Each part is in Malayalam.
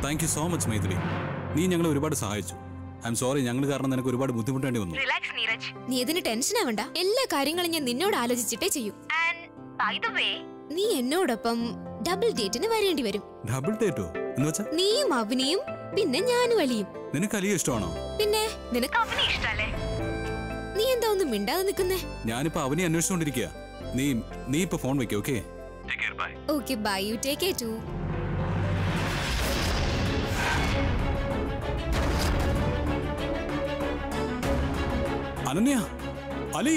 Thank you so much Maithili നീ ഞങ്ങളെ ഒരുപാട് സഹായിച്ചു ഐ എം സോറി ഞങ്ങൾ കാരണം നിനക്ക് ഒരുപാട് ബുദ്ധിമുട്ടേണ്ടി വന്നു റിലാക്സ് നീരജ് നീ ഇതിന് ടെൻഷൻ ആവണ്ട എല്ലാ കാര്യങ്ങളും ഞാൻ നിന്നോട് ആലോചിച്ചിട്ടേ ചെയ്യൂ ആൻഡ് ബൈ ദ വേ നീ എന്നോടൊപ്പം ഡബിൾ ഡേറ്റിന് വരേണ്ടി വരും ഡബിൾ ഡേറ്റോ എന്ന് വെച്ചാ നീയും അവനിയും പിന്നെ ഞാനും അലിയും നിനക്ക് അലിയ ഇഷ്ടമാണോ പിന്നെ നിനക്ക് അവനെ ഇഷ്ടല്ലേ നീ എന്താ ഒന്നും മിണ്ടാതെ നിൽക്കുന്നേ ഞാനിപ്പോ അവനെ അന്വേഷിച്ചുകൊണ്ടിരിക്കുക നീ നീ ഇപ്പൊ ഫോൺ വെക്കേ okay okay bye you take care to Ananya Ali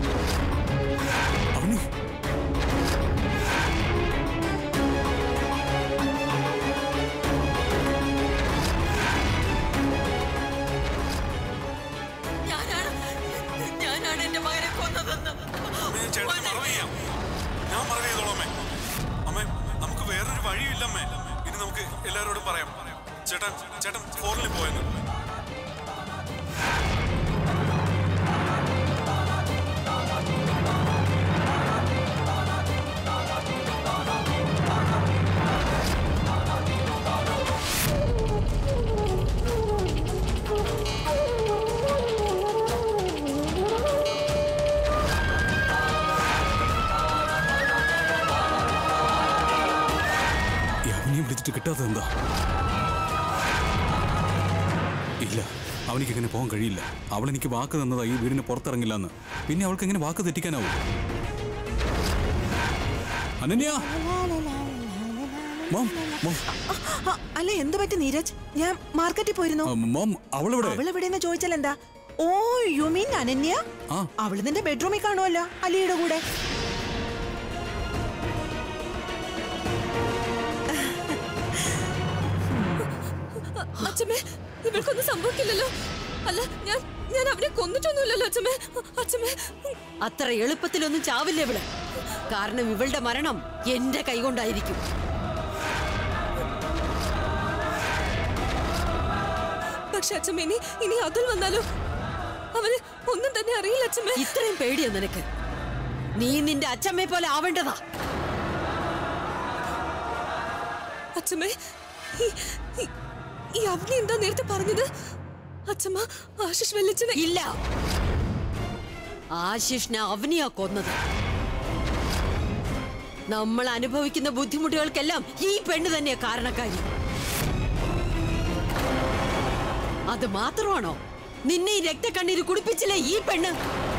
Avani ഞാനാണ് ഞാനാണ് എന്റെ മകനെ കൊന്നതെന്ന് അമ്മേ, ചേട്ടൻ മറവ് ചെയ്യാം ഞാൻ മറവ് ചെയ്തോളാം അമ്മേ അമ്മേ നമുക്ക് വേറൊരു വഴിയില്ല അമ്മേ ഇനി നമുക്ക് എല്ലാവരോടും പറയാം ചേട്ടൻ ചേട്ടൻ ഫോറിൽ പോയെന്ന് ഈ അവനെയും വിളിച്ചിട്ട് കിട്ടാത്തത് എന്താ ഇല്ല അവനിക്ക് ഇങ്ങനെ പോകാൻ കഴിയില്ല അവൾ എനിക്ക് വാക്ക് തന്നതാ ഈ വീടിന് പുറത്തിറങ്ങില്ല എന്ന് പിന്നെ അവൾക്ക് എങ്ങനെ വാക്ക് തെറ്റിക്കാനാവും അനന്യ മോം മോം ആ, അല്ല എന്ത് പറ്റി നീരജ് ഞാൻ മാർക്കറ്റിൽ പോയിരുന്നു ആ, മോം അവളെവിടെ അവൾ എവിടെയെന്ന് ചോദിച്ചാൽ എന്താ ഓ യു മീൻ അനന്യ ആ അവള് നിന്റെ ബെഡ്റൂമിൽ കാണുമല്ലോ അലിയുടെ കൂടെ അച്ഛമ്മേ ഇവൾക്കൊന്നും സംഭവിക്കില്ലല്ലോ അല്ല ഞാൻ ഞാൻ അവനെ കൊന്നിട്ടൊന്നുമില്ലല്ലോ അച്ഛമ്മേ അച്ഛമ്മേ അത്ര എളുപ്പത്തിലൊന്നും ചാവില്ല ഇവള് കാരണം ഇവളുടെ മരണം എന്റെ കൈകൊണ്ടായിരിക്കും പക്ഷെ അച്ഛമ്മ ഇനി ഇനി അതിൽ വന്നാലോ അവന് ഒന്നും തന്നെ അറിയില്ല അച്ഛമ്മേ ഇത്രയും പേടിയോ നിനക്ക് നീ നിന്റെ അച്ഛമ്മയെ പോലെ ആവേണ്ടതാ അച്ഛമ്മേ ഈ- ഈ- ഈ അവനെ എന്താ നേരത്തെ പറഞ്ഞത് അച്ഛമ്മ ആശിഷ് വെല്ലച്ചനെ ഇല്ല ആശിഷിനെ അവനിയാ കൊന്നത് നമ്മൾ അനുഭവിക്കുന്ന ബുദ്ധിമുട്ടുകൾക്കെല്ലാം ഈ പെണ്ണ് തന്നെയാ കാരണക്കാരി അത് മാത്രമാണോ നിന്നെ ഈ രക്തക്കണ്ണീര് കുടിപ്പിച്ചില്ലേ ഈ പെണ്ണ്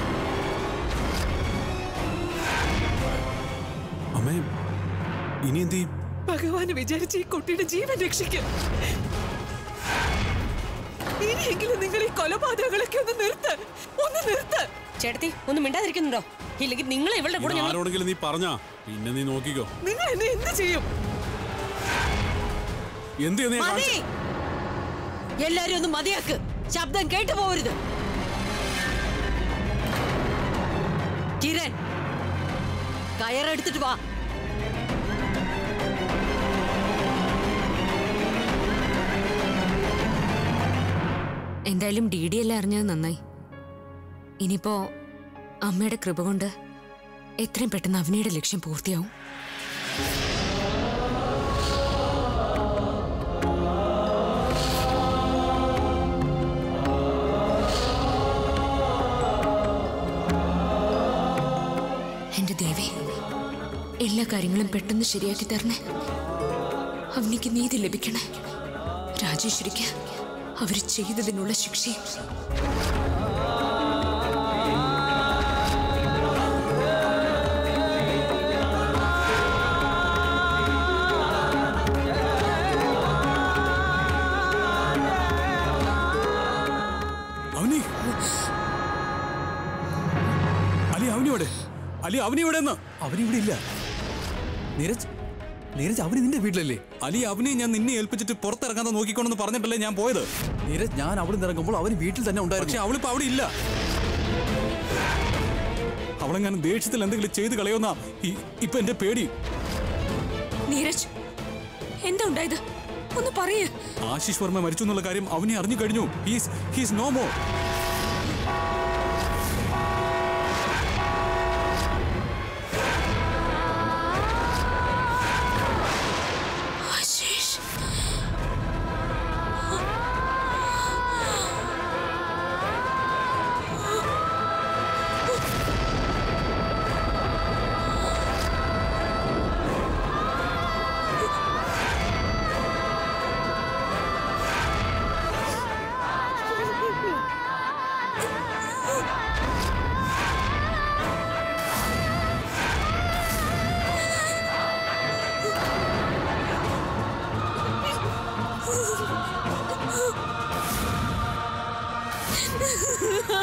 അമ്മേ ഇനി എന്ത് ചെയ്യും ഭഗവാന് വിചാരിച്ച് ഈ കുട്ടിയുടെ ജീവൻ രക്ഷിക്കും ഇനിയെങ്കിലും നിങ്ങൾ ഈ കൊലപാതകങ്ങളൊക്കെ ഒന്ന് നിർത്ത് ഒന്ന് നിർത്ത് ചേട്ടത്തി ഒന്നും മിണ്ടാതിരിക്കുന്നുണ്ടോ ഇല്ലെങ്കിൽ നിങ്ങൾ ഇവളുടെ കൂടെ ഇത് ഞങ്ങൾ ആരോടെങ്കിലും നീ പറഞ്ഞാ പിന്നെ നീ നോക്കിക്കോ നിങ്ങൾ എന്നെ എന്ത് ചെയ്യും എന്ത് ചെയ്യുന്ന ഞാൻ മതി കാണിച്ചു- എല്ലാരും ഒന്ന് മതിയാക്ക് ശബ്ദം കേട്ടു പോകരുത് കിരൺ കയറെടുത്തിട്ട് വാ എന്തായാലും ഡി ഡി എല്ലാം അറിഞ്ഞത് നന്നായി ഇനിയിപ്പോ അമ്മയുടെ കൃപ കൊണ്ട് എത്രയും പെട്ടെന്ന് അവനിയുടെ ലക്ഷ്യം പൂർത്തിയാവും എന്റെ ദേവി എല്ലാ കാര്യങ്ങളും പെട്ടെന്ന് ശരിയാക്കി തരണേ അവനിക്ക് നീതി ലഭിക്കണേ രാജേശ്വരിക്ക് അവർ ചെയ്തതിനുള്ള ശിക്ഷയും അവനി അലി അവനിവിടെ അലി അവനിവിടെ എന്ന് അവനിവിടെ ഇല്ല നീരജ് നീരജ് അവന് നിന്റെ വീട്ടിലല്ലേ അലി അവനെ ഞാൻ നിന്നെ ഏൽപ്പിച്ചിട്ട് പുറത്തിറങ്ങാതെ നോക്കിക്കോണെന്ന് പറഞ്ഞിട്ടല്ലേ ഞാൻ പോയത് നീരജ് ഞാൻ അവിടെ നിന്ന് ഇറങ്ങുമ്പോൾ അവൻ വീട്ടിൽ തന്നെ പക്ഷെ ഉണ്ടായിരുന്നു അവളിപ്പോ അവിടെ ഇല്ല അവളെങ്ങനെ ദേഷ്യത്തിൽ എന്തെങ്കിലും ചെയ്ത് കളയുന്ന ഇപ്പൊ എന്റെ പേടി നീരജ് എന്താ ഉണ്ടായത് ഒന്ന് പറയേ ആശിഷ് വർമ്മ മരിച്ചു എന്നുള്ള കാര്യം അവനെ അറിഞ്ഞു കഴിഞ്ഞു he's he's no more Ashish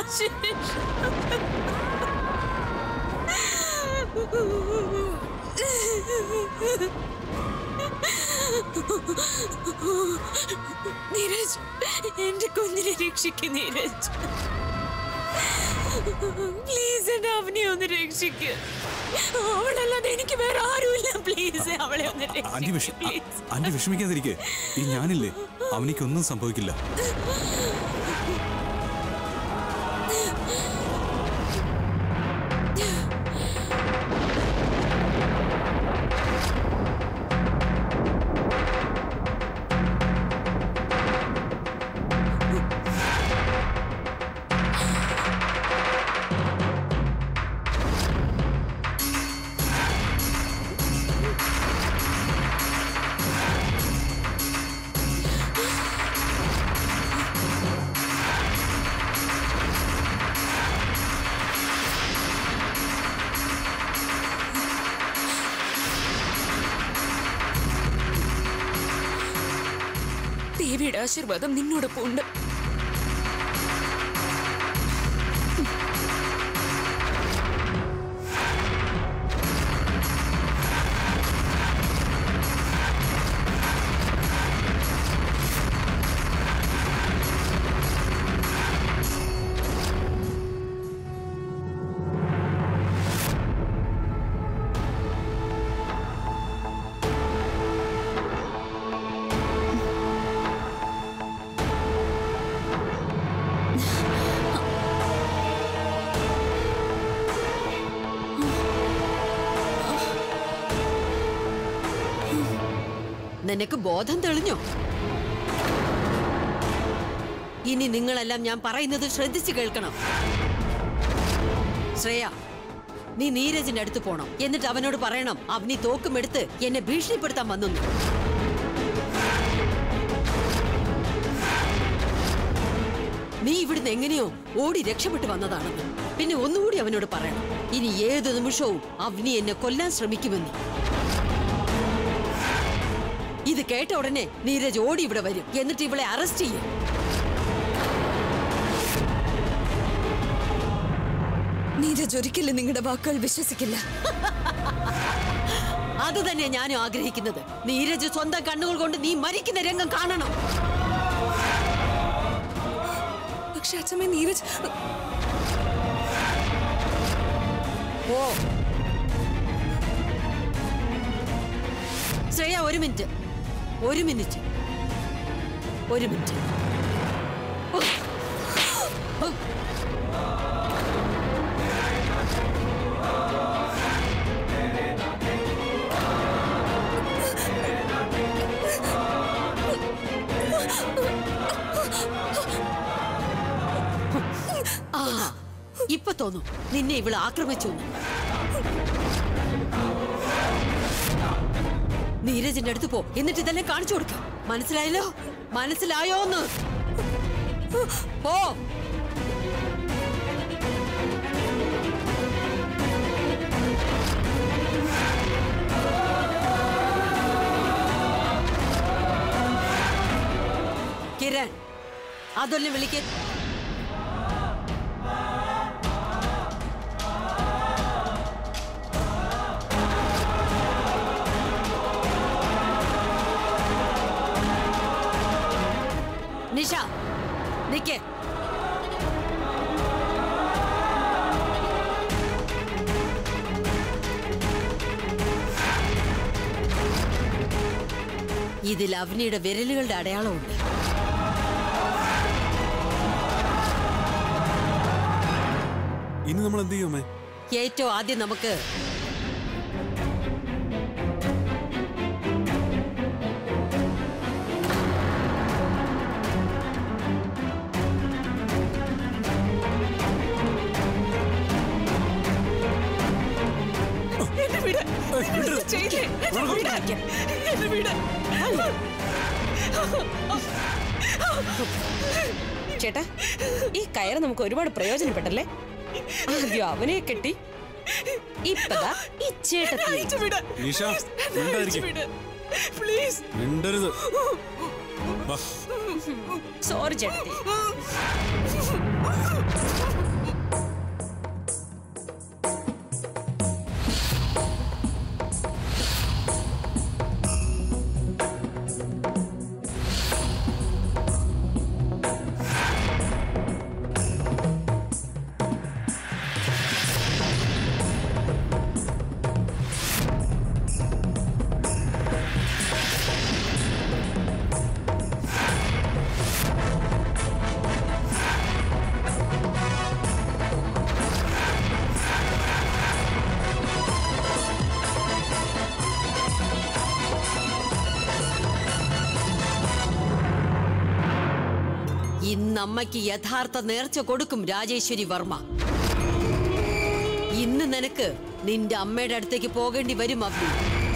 Neeraj എന്റെ കുഞ്ഞിനെ രക്ഷിക്ക് നീരജ് പ്ലീസ് എന്റെ അവനെ ഒന്ന് രക്ഷിക്ക് അവളല്ലാതെ എനിക്ക് വേറെ ആരുമില്ല പ്ലീസ് അവളെ ഒന്ന് ആന്റി വിഷ രക്ഷിക്ക് പ്ലീസ് ആന്റി വിഷമിക്കാതിരിക്കെ ഈ ഞാനില്ലേ അവനിക്കൊന്നും സംഭവിക്കില്ല ദേവിയുടെ ആശീർവാദം നിന്നോടൊപ്പം ഉണ്ട് നിനക്ക് ബോധം തെളിഞ്ഞോ ഇനി നിങ്ങളെല്ലാം ഞാൻ പറയുന്നത് ശ്രദ്ധിച്ചു കേൾക്കണം ശ്രേയ നീ നീരജിന്റെ അടുത്ത് പോണം എന്നിട്ട് അവനോട് പറയണം അവനീ തോക്കും എടുത്ത് എന്നെ ഭീഷണിപ്പെടുത്താൻ വന്നു നീ ഇവിടുന്ന് എങ്ങനെയോ ഓടി രക്ഷപ്പെട്ടു വന്നതാണെന്ന് പിന്നെ ഒന്നുകൂടി അവനോട് പറയണം ഇനി ഏത് നിമിഷവും അവനി എന്നെ കൊല്ലാൻ ശ്രമിക്കുമെന്ന് ഇത് കേട്ട ഉടനെ നീരജ് ഓടി ഇവിടെ വരും എന്നിട്ട് ഇവളെ അറസ്റ്റ് ചെയ്യും നീരജ് ഒരിക്കലും നിങ്ങളുടെ വാക്കുകൾ വിശ്വസിക്കില്ല അത് തന്നെ ഞാനും ആഗ്രഹിക്കുന്നത് നീരജ് സ്വന്തം കണ്ണുകൾ കൊണ്ട് നീ മരിക്കുന്ന രംഗം കാണണം പക്ഷെ അച്ഛമ്മ നീരജ് ഓ ശ്രേയ ഒരു മിനിറ്റ് ഒരു മിനിറ്റ് ഒരു മിനിറ്റ് ഓ. ഓ. ആ ഇപ്പൊ തോന്നും നിന്നെ ഇവള് ആക്രമിച്ചു എന്ന്. നീരജിന്റെ അടുത്ത് പോ എന്നിട്ട് ഇതെല്ലാം കാണിച്ചു കൊടുക്കാം മനസ്സിലായല്ലോ മനസ്സിലായോന്ന് പോ കിരൺ അതൊന്നും വിളിക്ക നിഷ നിക്കേ ഇതിൽ അവനിയുടെ വിരലുകളുടെ അടയാളമുണ്ട് ഇനി നമ്മൾ എന്ത് ചെയ്യും അമ്മേ ഏറ്റവും ആദ്യം നമുക്ക് എന്നെ വിട് നിങ്ങളിത് ചെയ്യില്ലേ? എന്നെ വിട്. എന്നെ വിട്. ചേട്ടാ ഈ കയറ് നമുക്ക് ഒരുപാട് പ്രയോജനപ്പെട്ടല്ലേ ആദ്യം അവനെ കെട്ടി ഇപ്പതാ ഈ ചേട്ടത്തി അയച്ചു വിട്. നിഷ, എന്നെ അയച്ചു മിണ്ടാതിരിക്ക്. വിട്. പ്ലീസ് മിണ്ടരുത് വാ സോറി ചേട്ടത്തി ഇന്ന് അമ്മയ്ക്ക് യഥാർത്ഥ നേർച്ച കൊടുക്കും രാജേശ്വരി വർമ്മ ഇന്ന് നിനക്ക് നിന്റെ അമ്മയുടെ അടുത്തേക്ക് പോകേണ്ടി വരും അവനി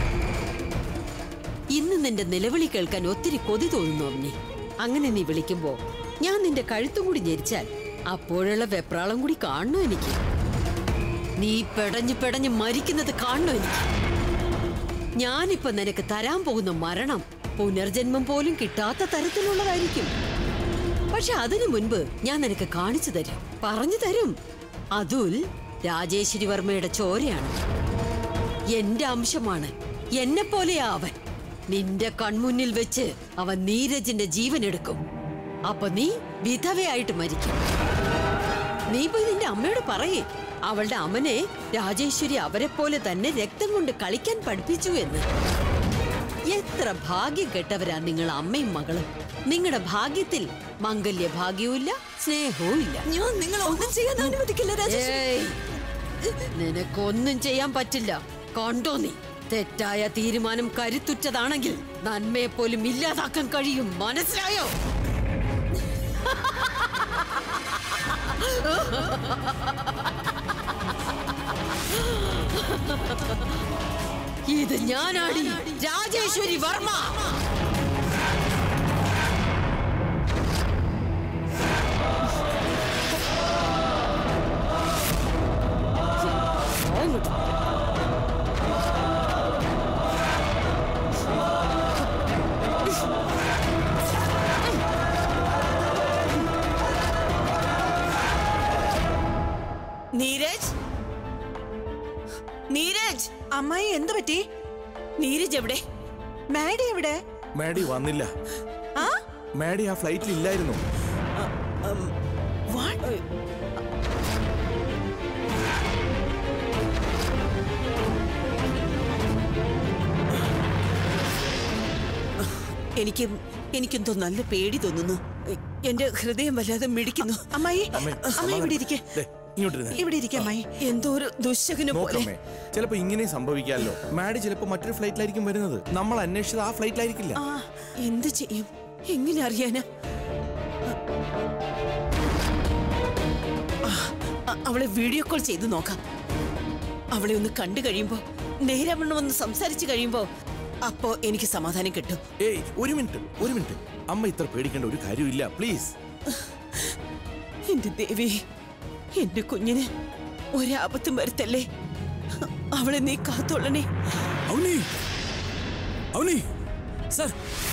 ഇന്ന് നിന്റെ നിലവിളി കേൾക്കാൻ ഒത്തിരി കൊതി തോന്നുന്നു അവനി അങ്ങനെ നീ വിളിക്കുമ്പോ ഞാൻ നിന്റെ കഴുത്തും കൂടി ഞെരിച്ചാൽ അപ്പോഴുള്ള വെപ്രാളം കൂടി കാണണോ എനിക്ക് നീ പെടഞ്ഞു പെടഞ്ഞ് മരിക്കുന്നത് കാണണോ എനിക്ക് ഞാനിപ്പോ നിനക്ക് തരാൻ പോകുന്ന മരണം പുനർജന്മം പോലും കിട്ടാത്ത തരത്തിലുള്ളതായിരിക്കും പക്ഷെ അതിനു മുൻപ് ഞാൻ നിനക്ക് കാണിച്ചു തരും പറഞ്ഞു തരും അതുൽ രാജേശ്വരി വർമ്മയുടെ ചോരയാണ് എന്റെ അംശമാണ് എന്നെ പോലെയാ അവൻ നിന്റെ കൺമുന്നിൽ വെച്ച് അവൻ നീരജിന്റെ ജീവൻ എടുക്കും അപ്പൊ നീ വിധവയായിട്ട് മരിക്കും നീ പോയി നിന്റെ അമ്മയോട് പറയേ അവളുടെ അമ്മനെ രാജേശ്വരി അവരെ പോലെ തന്നെ രക്തം കൊണ്ട് കളിക്കാൻ പഠിപ്പിച്ചു എന്ന് എത്ര ഭാഗ്യം കെട്ടവരാ നിങ്ങൾ അമ്മയും മകളും നിങ്ങളുടെ ഭാഗ്യത്തിൽ മംഗല്യ ഭാഗ്യവും സ്നേഹവും ഇല്ല ഞാൻ നിങ്ങളെ ഒന്നും ചെയ്യാൻ അനുവദിക്കില്ല രാജേശ്വരി ഏയ്! നിനക്കൊന്നും ചെയ്യാൻ പറ്റില്ല കണ്ടോ നീ തെറ്റായ തീരുമാനം കരുത്തുറ്റതാണെങ്കിൽ നന്മയെ പോലും ഇല്ലാതാക്കാൻ കഴിയും മനസ്സിലായോ ഇത് ഞാനാടി രാജേശ്വരി വർമ്മ നീരജ് നീരജ് അമ്മായി എന്ത് പറ്റി നീരജ് എവിടെ മാഡി എവിടെ മാഡി വന്നില്ല ആ മാഡി ആ ഫ്ലൈറ്റിൽ ഇല്ലായിരുന്നു എനിക്ക് എനിക്കെന്തോ നല്ല പേടി തോന്നുന്നു എന്റെ ഹൃദയം വല്ലാതെ മിടിക്കുന്നു അമ്മായി അമ്മേ, അമ്മായി ഇവിടെ ഇരിക്കെ ദേ, ഇങ്ങോട്ടിരുന്നേ. ഇവിടെ ഇരിക്കെ അമ്മായി എന്തോ ഒരു ദുശകനം പോലെ നോക്കമ്മേ ചിലപ്പോ ഇങ്ങനെ സംഭവിക്കാമല്ലോ മാഡി ചിലപ്പോ മറ്റൊരു ഫ്ലൈറ്റിലായിരിക്കും വരുന്നത് നമ്മൾ അന്വേഷിച്ചത് ആ ഫ്ലൈറ്റിലായിരിക്കില്ല ആ എന്ത് ചെയ്യും എങ്ങനെ അറിയാനാ ആ, അ- അവളെ വീഡിയോ കോൾ ചെയ്ത് നോക്കാം അവളെ ഒന്ന് കണ്ടു കഴിയുമ്പോ നേരവണ്ണം ഒന്ന് സംസാരിച്ചു കഴിയുമ്പോ അപ്പോ എനിക്ക് സമാധാനം കിട്ടും ഏയ് ഒരു മിനിറ്റ് ഒരു മിനിറ്റ് അമ്മ ഇത്ര പേടിക്കേണ്ട ഒരു കാര്യമില്ല പ്ലീസ് എന്റെ ദേവി എന്റെ കുഞ്ഞിന് ഒരാപത്തും വരുത്തല്ലേ അവളെ നീ കാത്തോളണേ അവനി അവനി സർ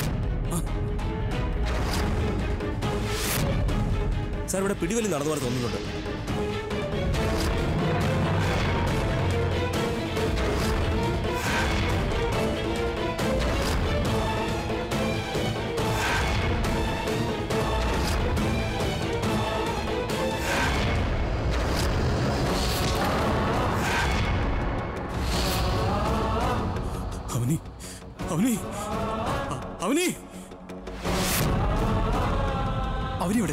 സാർ ഇവിടെ പിടിവലി നടന്നു പോലെ തോന്നുന്നുണ്ട് അവനി അവനി അ- അവനി അവനി എവിടെ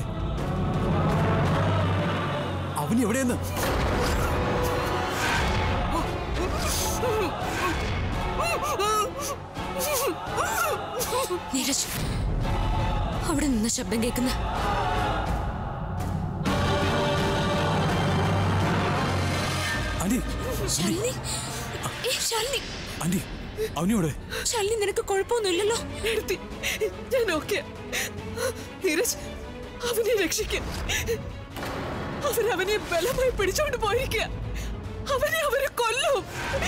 അവനി എവിടെയെന്ന് നീരജ് അവിടെ നിന്ന് ശബ്ദം കേൾക്കുന്ന ആന്റി ശാലിനി ഏ ശാലിനി ആന്റി അവനി എവിടെ ശാലിനി നിനക്ക് കുഴപ്പമൊന്നുമില്ലല്ലോ എടുത്തി ഞാൻ ഓക്കെ നീരജ് അവനെ രക്ഷിക്കാൻ അവരവനെ ബലമായി പിടിച്ചോണ്ട് പോയിരിക്കുക അവനെ അവരെ കൊല്ലും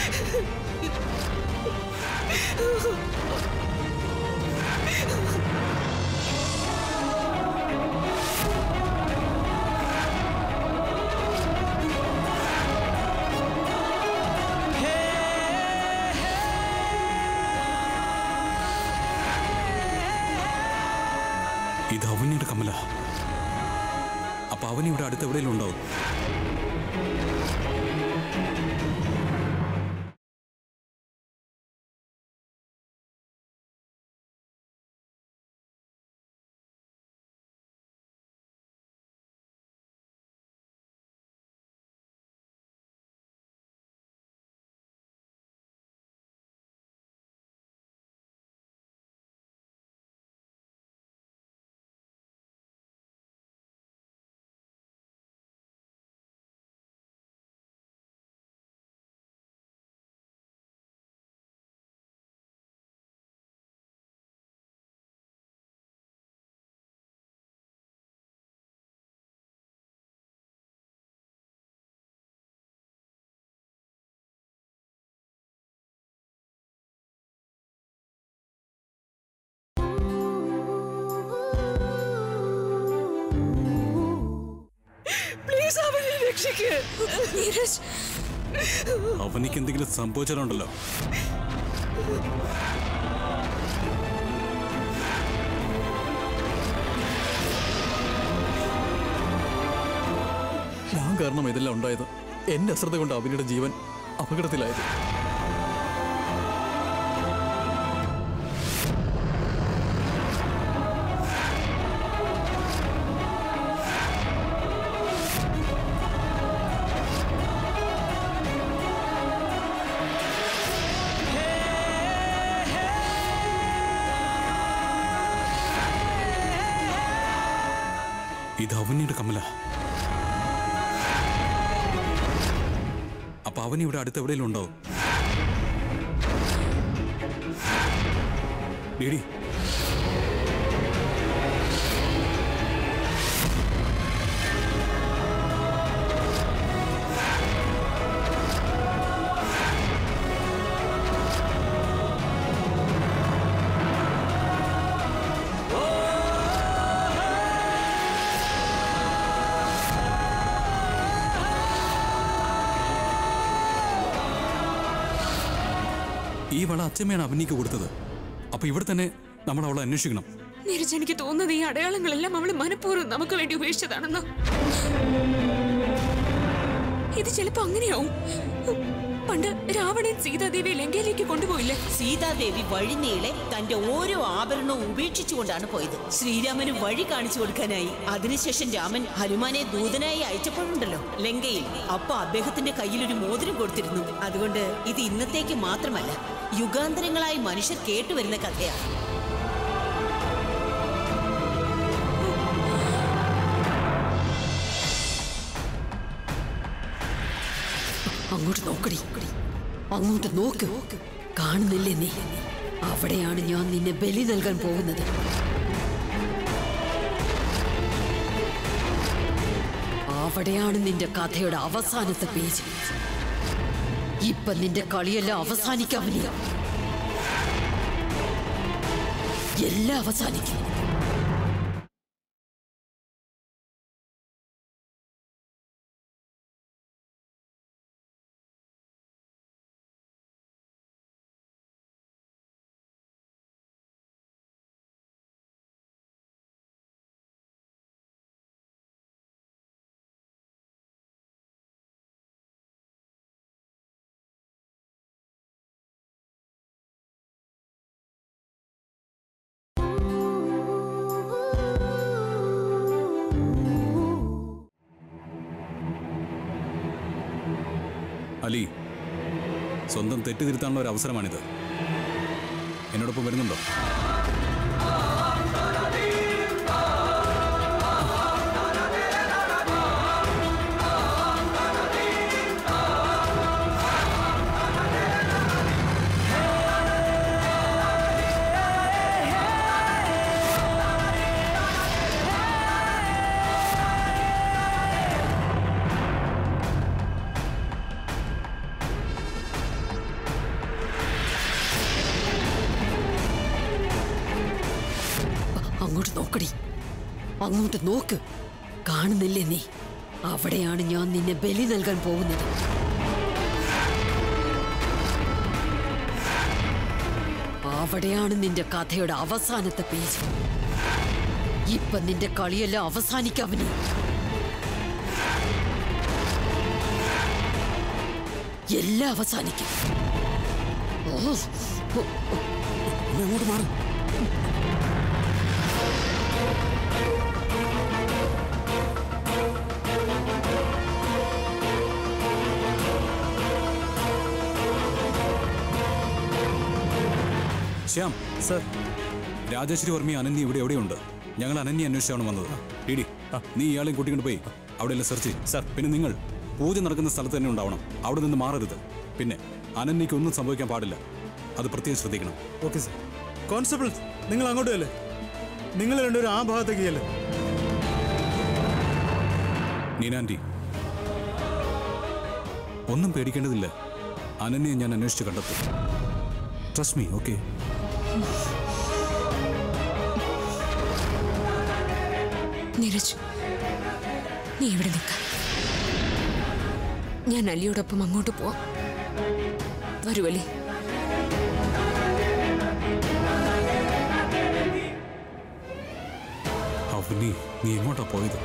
ഇത് അവനിയുടെ കമല അപ്പൊ അവൻ ഇവിടെ അടുത്ത് എവിടെയെങ്കിലും ഉണ്ടാവും രക്ഷിക്ക് നീരജ് അവനിക്ക് എന്തെങ്കിലും സംഭവിച്ചാലുണ്ടല്ലോ ഞാൻ കാരണം ഇതെല്ലാം ഉണ്ടായത് എന്റെ അശ്രദ്ധ കൊണ്ട് അവനിയുടെ ജീവൻ അപകടത്തിലായത് ഇത് അവനിയുടെ കമല അപ്പൊ അവൻ ഇവിടെ അടുത്ത് എവിടെയെങ്കിലും ഉണ്ടാവും ഡേഡി ഈ വള അച്ഛമ്മയാണ് അവനിക്ക് കൊടുത്തത് അപ്പൊ ഇവിടെ തന്നെ നമ്മൾ അവളെ അന്വേഷിക്കണം നീരജ് എനിക്ക് തോന്നുന്നത് ഈ അടയാളങ്ങളെല്ലാം അവള് മനഃപൂർവ്വം നമുക്ക് വേണ്ടി ഉപേക്ഷിച്ചതാണെന്ന് ഇത് ചിലപ്പോ അങ്ങനെയാവും പണ്ട് രാവണൻ സീതാദേവിയെ ലങ്കയിലേക്ക് കൊണ്ടുപോയില്ലേ സീതാദേവി വഴിനീളെ തന്റെ ഓരോ ആഭരണവും ഉപേക്ഷിച്ചുകൊണ്ടാണ് പോയത് ശ്രീരാമന് വഴി കാണിച്ചു കൊടുക്കാനായി അതിനുശേഷം രാമൻ ഹനുമാനെ ദൂതനായി അയച്ചപ്പോഴുണ്ടല്ലോ ലങ്കയിൽ അപ്പൊ അദ്ദേഹത്തിന്റെ കയ്യിൽ ഒരു മോതിരം കൊടുത്തിരുന്നു അതുകൊണ്ട് ഇത് ഇന്നത്തേക്ക് മാത്രമല്ല യുഗാന്തരങ്ങളായി മനുഷ്യർ കേട്ടുവരുന്ന കഥയാണ് അങ്ങോട്ട് നോക്കടി അങ്ങോട്ട് നോക്ക് കാണുന്നില്ലേ നീ അവിടെയാണ് ഞാൻ നിന്നെ ബലി നൽകാൻ പോകുന്നത് അവിടെയാണ് നിന്റെ കഥയുടെ അവസാനത്തെ പേജ് ഇപ്പൊ നിന്റെ കളിയെല്ലാം അവസാനിക്കാവില്ല എല്ലാം അവസാനിക്കും അലി സ്വന്തം തെറ്റ് തിരുത്താനുള്ള ഒരു അവസരമാണിത് എന്നോടൊപ്പം വരുന്നുണ്ടോ അങ്ങോട്ട് നോക്കടി അങ്ങോട്ട് നോക്ക് കാണുന്നില്ലേ നീ അവിടെയാണ് ഞാൻ നിന്നെ ബലി നൽകാൻ പോകുന്നത് അവിടെയാണ് നിന്റെ കഥയുടെ അവസാനത്തെ പേജ് ഇപ്പൊ നിന്റെ കളിയെല്ലാം അവസാനിക്കാവിനി എല്ലാം അവസാനിക്കും ഓ, ഓ, ഓ. അങ്ങോട്ട് മാറി ശ്യാം സർ രാജേശ്വരി വർമ്മയും അനന്യ ഇവിടെ എവിടെയുണ്ട് ഞങ്ങൾ അനന്യ അന്വേഷിച്ചാണ് വന്നത് ഡിഡി നീ ഇയാളെയും കൂട്ടിക്കൊണ്ട് പോയി അവിടെ എല്ലാം സെർച്ച് ചെയ്യും സർ പിന്നെ നിങ്ങൾ പൂജ നടക്കുന്ന സ്ഥലത്ത് തന്നെ ഉണ്ടാവണം അവിടെ നിന്ന് മാറരുത് പിന്നെ അനന്യയ്ക്ക് ഒന്നും സംഭവിക്കാൻ പാടില്ല അത് പ്രത്യേകം ശ്രദ്ധിക്കണം ഓക്കെ സർ കോൺസ്റ്റബിൾ നിങ്ങൾ അങ്ങോട്ട് അല്ലേ നിങ്ങൾ രണ്ടുപേരും ആ ഭാഗത്തേക്ക് അല്ലേ നീനാൻറ്റി ഒന്നും പേടിക്കേണ്ടതില്ല അനന്യെ ഞാൻ അന്വേഷിച്ച് കണ്ടെത്തും ട്രസ്റ്റ് മീ ഓക്കെ നീരജ് നീ ഇവിടെ നിൽക്ക ഞാൻ അലിയോടൊപ്പം അങ്ങോട്ട് പോവാം വരൂ അലി അവനി നീ എങ്ങോട്ടാ പോയത്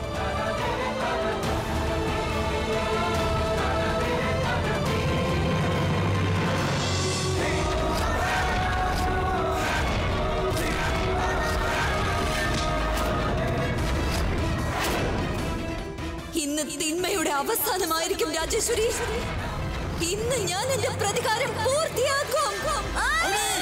ഇന്ന് തിന്മയുടെ അവസാനമായിരിക്കും രാജേശ്വരി ഇന്ന് ഞാൻ എന്റെ പ്രതികാരം പൂർത്തിയാക്കും ആ!